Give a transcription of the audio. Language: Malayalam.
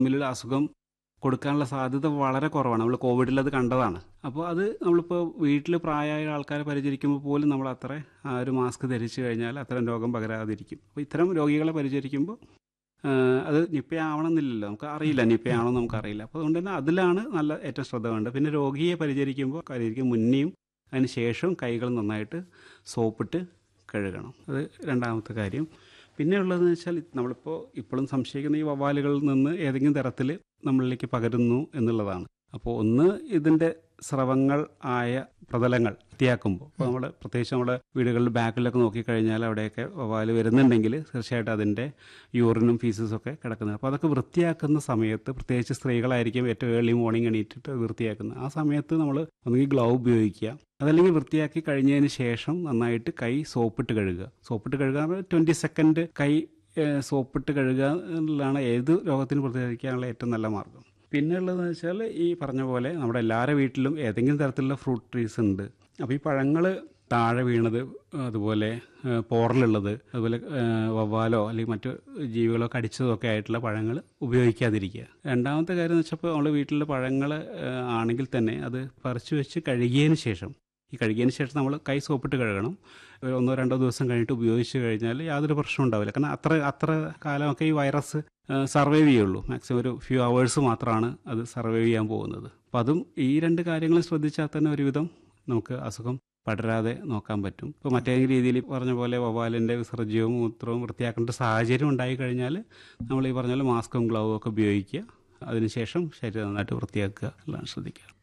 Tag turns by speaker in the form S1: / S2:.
S1: തമ്മിലുള്ള അസുഖം കൊടുക്കാനുള്ള സാധ്യത വളരെ കുറവാണ് നമ്മൾ കോവിഡിൽ അത് കണ്ടതാണ് അപ്പോൾ അത് നമ്മളിപ്പോൾ വീട്ടിൽ പ്രായമായ ആൾക്കാരെ പരിചരിക്കുമ്പോൾ പോലും നമ്മൾ അത്ര ആ ഒരു മാസ്ക് ധരിച്ചു കഴിഞ്ഞാൽ അത്തരം രോഗം പകരാതിരിക്കും അപ്പോൾ ഇത്തരം രോഗികളെ പരിചരിക്കുമ്പോൾ അത് നിപ്പയാവണമെന്നില്ലല്ലോ നമുക്ക് അറിയില്ല നിപ്പയാണോ നമുക്ക് അറിയില്ല അപ്പോൾ അതുകൊണ്ട് തന്നെ അതിലാണ് നല്ല ഏറ്റവും ശ്രദ്ധ വേണ്ടത് പിന്നെ രോഗിയെ പരിചരിക്കുമ്പോൾ പരിചരിക്കും മുന്നെയും അതിന് ശേഷവും കൈകൾ നന്നായിട്ട് സോപ്പിട്ട് കഴുകണം അത് രണ്ടാമത്തെ കാര്യം പിന്നെ ഉള്ളതെന്ന് വെച്ചാൽ നമ്മളിപ്പോൾ ഇപ്പോഴും സംശയിക്കുന്ന ഈ വവ്വാലുകളിൽ നിന്ന് ഏതെങ്കിലും തരത്തിൽ നമ്മളിലേക്ക് പകരുന്നു എന്നുള്ളതാണ് അപ്പോൾ ഒന്ന് ഇതിൻ്റെ സ്രവങ്ങൾ ആയ പ്രതലങ്ങൾ വൃത്തിയാക്കുമ്പോൾ ഇപ്പോൾ നമ്മൾ പ്രത്യേകിച്ച് നമ്മുടെ വീടുകളിൽ ബാക്കിലൊക്കെ നോക്കിക്കഴിഞ്ഞാൽ അവിടെയൊക്കെ വവ്വാല് വരുന്നുണ്ടെങ്കിൽ തീർച്ചയായിട്ടും അതിൻ്റെ യൂറിനും ഫീസസും ഒക്കെ കിടക്കുന്നത് അപ്പോൾ അതൊക്കെ വൃത്തിയാക്കുന്ന സമയത്ത് പ്രത്യേകിച്ച് സ്ത്രീകളായിരിക്കും ഏറ്റവും ഏർലി മോർണിംഗ് എണീറ്റിട്ട് വൃത്തിയാക്കുന്നത് ആ സമയത്ത് നമ്മൾ ഒന്നുകിൽ ഗ്ലൗ ഉപയോഗിക്കുക അതല്ലെങ്കിൽ വൃത്തിയാക്കി കഴിഞ്ഞതിന് ശേഷം നന്നായിട്ട് കൈ സോപ്പിട്ട് കഴുകുക സോപ്പിട്ട് കഴുകുക ട്വൻറ്റി സെക്കൻഡ് കൈ സോപ്പിട്ട് കഴുകുക എന്നുള്ളതാണ് ഏത് രോഗത്തിന് പ്രതിരോധിക്കാനുള്ള ഏറ്റവും നല്ല മാർഗം പിന്നെ ഉള്ളതെന്ന് വെച്ചാൽ ഈ പറഞ്ഞ പോലെ നമ്മുടെ എല്ലാവരുടെ വീട്ടിലും ഏതെങ്കിലും തരത്തിലുള്ള ഫ്രൂട്ട് ട്രീസ് ഉണ്ട് അപ്പോൾ ഈ പഴങ്ങൾ താഴെ വീണത് അതുപോലെ പോറലുള്ളത് അതുപോലെ വവ്വാലോ അല്ലെങ്കിൽ മറ്റു ജീവികളോ കടിച്ചതൊക്കെ ആയിട്ടുള്ള പഴങ്ങൾ ഉപയോഗിക്കാതിരിക്കുക രണ്ടാമത്തെ കാര്യം എന്ന് വെച്ചപ്പോൾ നമ്മൾ വീട്ടിലെ പഴങ്ങൾ ആണെങ്കിൽ തന്നെ അത് പറിച്ചു വെച്ച് കഴുകിയതിന് ശേഷം ഈ കഴുകിയതിന് ശേഷം നമ്മൾ കൈ സോപ്പിട്ട് കഴുകണം ഒരു ഒന്നോ രണ്ടോ ദിവസം കഴിഞ്ഞിട്ട് ഉപയോഗിച്ച് കഴിഞ്ഞാൽ യാതൊരു പ്രശ്നം ഉണ്ടാവില്ല കാരണം അത്ര അത്ര കാലമൊക്കെ ഈ വൈറസ് സർവൈവ് ചെയ്യുള്ളൂ മാക്സിമം ഒരു ഫ്യൂ അവേഴ്സ് മാത്രമാണ് അത് സർവൈവ് ചെയ്യാൻ പോകുന്നത് അപ്പം അതും ഈ രണ്ട് കാര്യങ്ങൾ ശ്രദ്ധിച്ചാൽ തന്നെ ഒരുവിധം നമുക്ക് അസുഖം പടരാതെ നോക്കാൻ പറ്റും ഇപ്പോൾ മറ്റേതെങ്കിലും രീതിയിൽ പറഞ്ഞ പോലെ വവ്വാലിൻ്റെ വിസർജ്യവും മൂത്രവും വൃത്തിയാക്കേണ്ട സാഹചര്യം ഉണ്ടായി കഴിഞ്ഞാൽ നമ്മൾ ഈ പറഞ്ഞ പോലെ മാസ്കും ഗ്ലൗവും ഒക്കെ ഉപയോഗിക്കുക അതിനുശേഷം ശരീരം നന്നായിട്ട് വൃത്തിയാക്കുക എല്ലാം ശ്രദ്ധിക്കുക